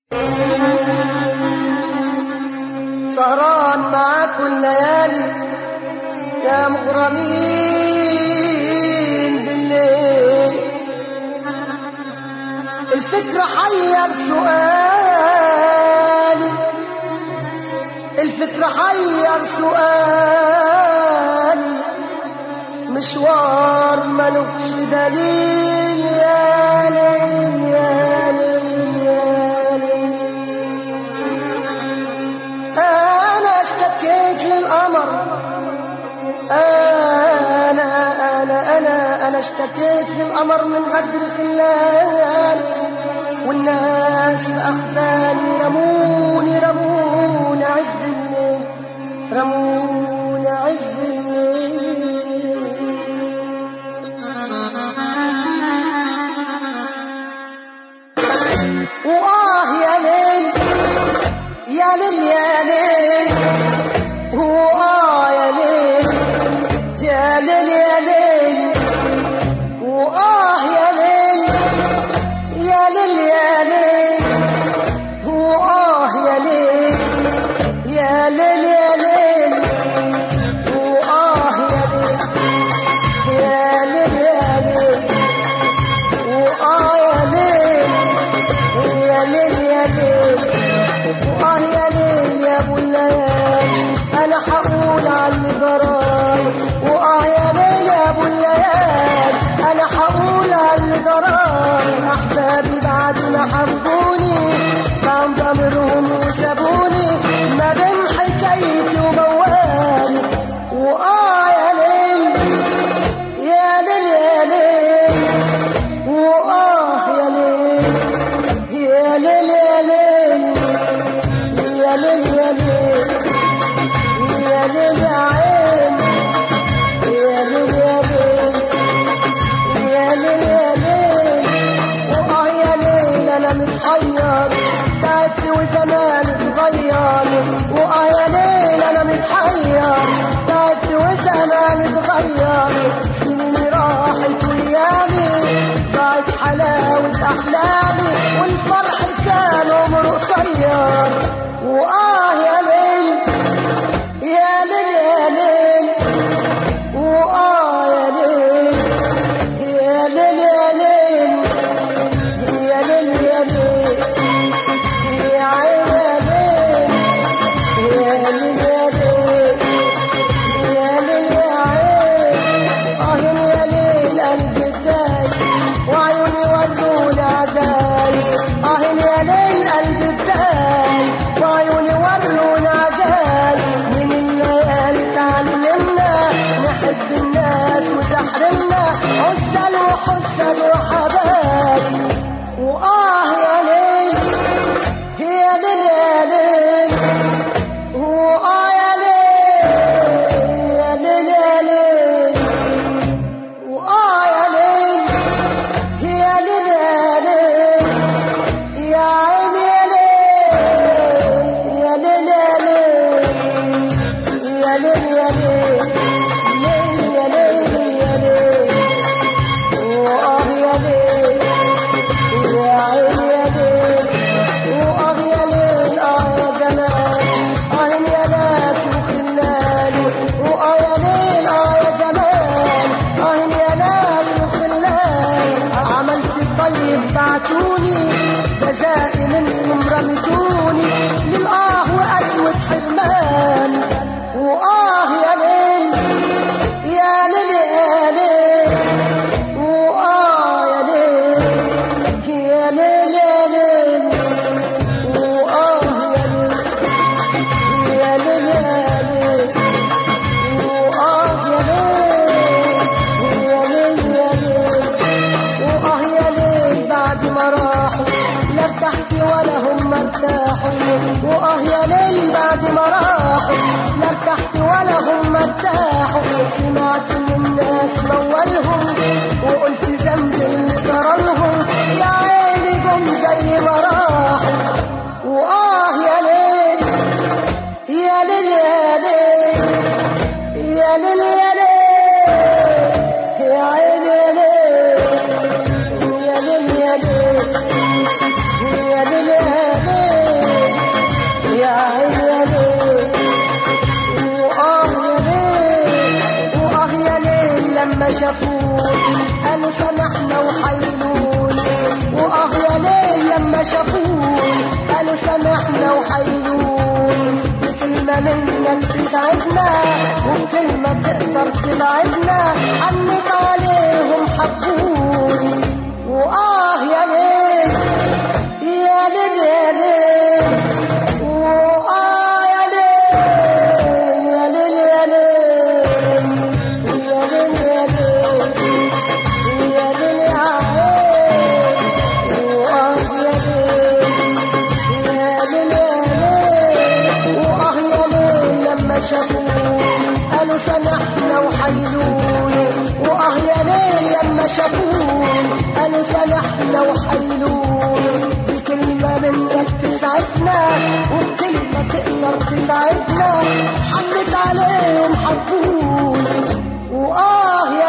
سهران معاكم الليالي يا مغرمين بالليل الفكرة حير سؤالي الفكرة حير سؤالي مشوار ملوش دليل يا ليل يا ليل يا ليل أنا اشتكيت للقمر أنا أنا أنا أنا اشتكيت للقمر من غدر خلان والناس أخذاني رموني رموني عز الليل رموني عز الليل وآه يا ليل يا ليل يا ليل وآه يا ليل يا ليل يا ليل وآه يا ليل يا ليل يا ليل وآه يا ليل يا ليل يا ليل وآه يا ليل يا ليل يا ليل وآه يا ليل يا ليل يا ليل وآه يا ليل يا أبو الليالي أنا حقول على اللي جراي وآه يا ليل يا أبو الليالي أنا حقول على اللي جراي أحبابي بعد ما حبوني كان ضميرهم وسابوني ما بين حكايتي وموالي وآه يا ليل يا ليل يا ليل وآه يا ليل يا ليل يا ليل يا ليل يا ليل يا ليل يا عين يا ليل يا ليل يا ليل يا ليل وآه يا ليل أنا متحير تعبت وزماني اتغير وآه يا ليل أنا متحير تعبت وزماني اتغير سنيني راحت وأيامي ضاعت حلاوة أحلامي والفرح كان عمره قصير وآه يا ليل يا ليل يا ليل وآه يا ليل يا ليل يا ليل يا ليل يا ليل يا عين يا ليل يا ليل يا ليل يا ليل يا عين آه يا ليل قلبي اتضايق وعيوني وروني عجايب آه يا ليل قلبي اتضايق وعيوني وروني عجايب من الليالي اتعلمنا نحب الناس وتحرمنا حسن وحسن وحبايب وآه يا ليل يا ليل يا ليل وآه يا ليل يا ليل يا ليل وآه يا ليل يا ليل يا ليل يا عين يا ليل يا ليل يا ليل يا ليل يا ليل ليل يا ليل يا ليل وآه يا ليل يا عين يا ليل وآه يا ليل آه يا زمان آه يا ناس وخلاني وآه يا ليل آه يا زمان آه يا ناس وخلاني عملت الطيب بعتوني جزائي منكم رمتوني للآه وأسود حرماني وآه يا ليل يا ليل يا ليل وآه يا ليل يا ليل يا ليل وآه يا ليل يا ليل يا ليل وآه يا ليل يا ليل يا ليل وآه يا ليل بعد ما راحوا لا ارتحت ولا هم ارتاحوا وآه يا ليل بعد ما راحوا لا ارتحت ولا هم ارتاحوا سمعت من الناس مولهم وقلت ذنب اللي جرالهم يا عيني جم زي ما راحوا وآه يا ليل يا ليل يا ليل يا ليل يا ليل يا عين يا ليل يا ليل يا ليل يا ليل يا ليل شافوني قالوا سامحنا وحيلوني واه يا ليل لما شافوني قالوا سامحنا وحيلوني بكلمة منك تساعدنا وبكلمة تقدر تبعدنا عنك عليهم حبوني وآه يا ليل يا ليل يا ليل وآه يا ليل يا ليل يا ليل يا ليل يا ليل يا ليل يا عين وآه يا ليل يا ليل يا ليل وآه يا ليل لما شافوني قالوا سامحنا وحيلوني وآه يا ليل لما شافوني قالوا سامحنا وحيلوني بكلمة منك تسعدنا وبكلمة تقدر تساعدنا حنت عليهم حبوني وآه